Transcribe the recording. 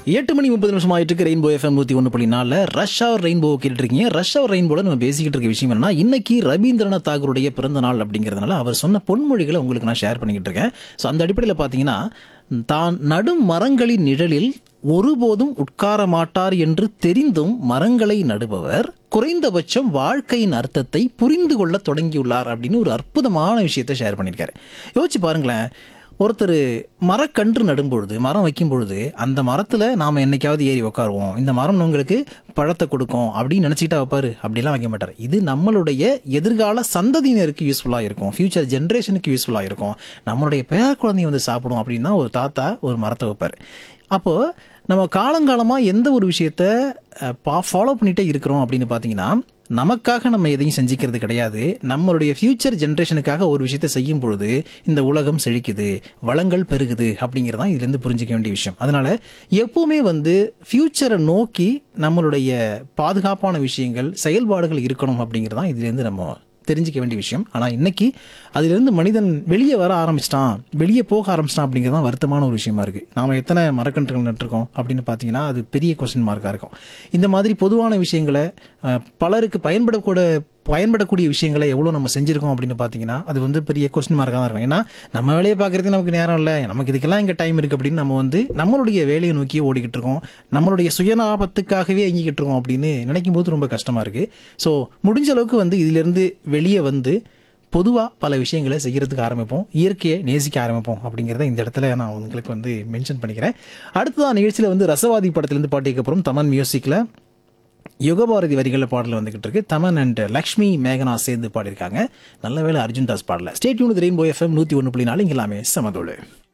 எட்டு மணி முப்பது நிமிஷம் ஆயிட்டு இருக்கு ரெயின்போ எஃப்எம் நூத்தி ஒன்று புள்ளி நாலில் ரஷ் அவர் ரெயின்போ கேட்டுட்டு இருக்கீங்க ரஷ் அவர் ரெயின்போல நம்ம பேசிக்கிட்டு இருக்க விஷயம் என்னன்னா இன்னைக்கு ரவீந்திரநாத் தாகூருடைய பிறந்த நாள் அப்படிங்கிறதுனால அவர் சொன்ன பொன்மொழிகளை உங்களுக்கு நான் ஷேர் பண்ணிக்கிட்டு இருக்கேன் ஸோ அந்த அடிப்படையில் பார்த்தீங்கன்னா தான் நடும் மரங்களின் நிழலில் ஒருபோதும் உட்கார மாட்டார் என்று தெரிந்தும் மரங்களை நடுபவர் குறைந்தபட்சம் வாழ்க்கையின் அர்த்தத்தை புரிந்து கொள்ள தொடங்கியுள்ளார் அப்படின்னு ஒரு அற்புதமான விஷயத்தை ஷேர் பண்ணியிருக்காரு யோசிச்சு பாருங்களேன் ஒருத்தர் மரக்கன்று நடும்பொழுது மரம் வைக்கும் பொழுது அந்த மரத்தில் நாம் என்னைக்காவது ஏறி உட்காருவோம் இந்த மரம் உங்களுக்கு பழத்தை கொடுக்கும் அப்படின்னு நினச்சிக்கிட்டா வைப்பாரு அப்படிலாம் வைக்க மாட்டார் இது நம்மளுடைய எதிர்கால சந்ததியினருக்கு யூஸ்ஃபுல்லாக இருக்கும் ஃபியூச்சர் ஜென்ரேஷனுக்கு யூஸ்ஃபுல்லாக இருக்கும் நம்மளுடைய பேர குழந்தைங்க வந்து சாப்பிடும் அப்படின்னா ஒரு தாத்தா ஒரு மரத்தை வைப்பார் அப்போது நம்ம காலங்காலமாக எந்த ஒரு விஷயத்த பா ஃபாலோ பண்ணிகிட்டே இருக்கிறோம் அப்படின்னு பார்த்தீங்கன்னா நமக்காக நம்ம எதையும் செஞ்சுக்கிறது கிடையாது நம்மளுடைய ஃபியூச்சர் ஜென்ரேஷனுக்காக ஒரு விஷயத்தை செய்யும் பொழுது இந்த உலகம் செழிக்குது வளங்கள் பெருகுது அப்படிங்கிறதான் இதுலேருந்து புரிஞ்சிக்க வேண்டிய விஷயம் அதனால எப்பவுமே வந்து ஃபியூச்சரை நோக்கி நம்மளுடைய பாதுகாப்பான விஷயங்கள் செயல்பாடுகள் இருக்கணும் அப்படிங்கிறதான் இதுலேருந்து நம்ம தெரிஞ்சிக்க வேண்டிய விஷயம் ஆனால் இன்னைக்கு அதிலிருந்து மனிதன் வெளியே வர ஆரம்பிச்சிட்டான் வெளியே போக ஆரம்பிச்சிட்டான் அப்படிங்கிறது தான் வருத்தமான ஒரு விஷயமா இருக்குது நாம் எத்தனை மரக்கன்றுகள் நட்டுருக்கோம் அப்படின்னு பார்த்தீங்கன்னா அது பெரிய கொஸ்டின் மார்க்காக இருக்கும் இந்த மாதிரி பொதுவான விஷயங்களை அஹ், பலருக்கு பயன்படக்கூட பயன்படக்கூடிய விஷயங்களை எவ்வளோ நம்ம செஞ்சுருக்கோம் அப்படின்னு பார்த்தீங்கன்னா அது வந்து பெரிய கொஸ்டின் மார்க்காக தான் இருக்கும் ஏன்னா நம்ம வேலையை பார்க்குறதுக்கு நமக்கு நேரம் இல்லை நமக்கு இதுக்கெல்லாம் இங்கே டைம் இருக்குது அப்படின்னு நம்ம வந்து நம்மளுடைய வேலையை நோக்கி ஓடிக்கிட்டு இருக்கோம் நம்மளுடைய சுயலாபத்துக்காகவே இயங்கிக்கிட்டு இருக்கோம் அப்படின்னு நினைக்கும் போது ரொம்ப கஷ்டமாக இருக்குது ஸோ முடிஞ்ச அளவுக்கு வந்து இதிலிருந்து வெளியே வந்து பொதுவாக பல விஷயங்களை செய்கிறதுக்கு ஆரம்பிப்போம் இயற்கையை நேசிக்க ஆரம்பிப்போம் அப்படிங்கிறத இந்த இடத்துல நான் உங்களுக்கு வந்து மென்ஷன் பண்ணிக்கிறேன் அடுத்ததான் நிகழ்ச்சியில் வந்து ரசவாதி படத்துலேருந்து பாட்டிக்கு அப்புறம் தமன் மியூசிக்கில் யுகபாரதி வரிகளில் பாடல் வந்துகிட்டு இருக்கு தமன் அண்ட் லக்ஷ்மி மேகனா சேர்ந்து பாடியிருக்காங்க நல்ல வேளை அர்ஜுன் தாஸ் பாடல ஸ்டேட் யூனிட் ரெயின்போ எஃப்எம் நூற்றி ஒன்று புள்ளி நாலு இங்கே எல்லாமே சமதோடு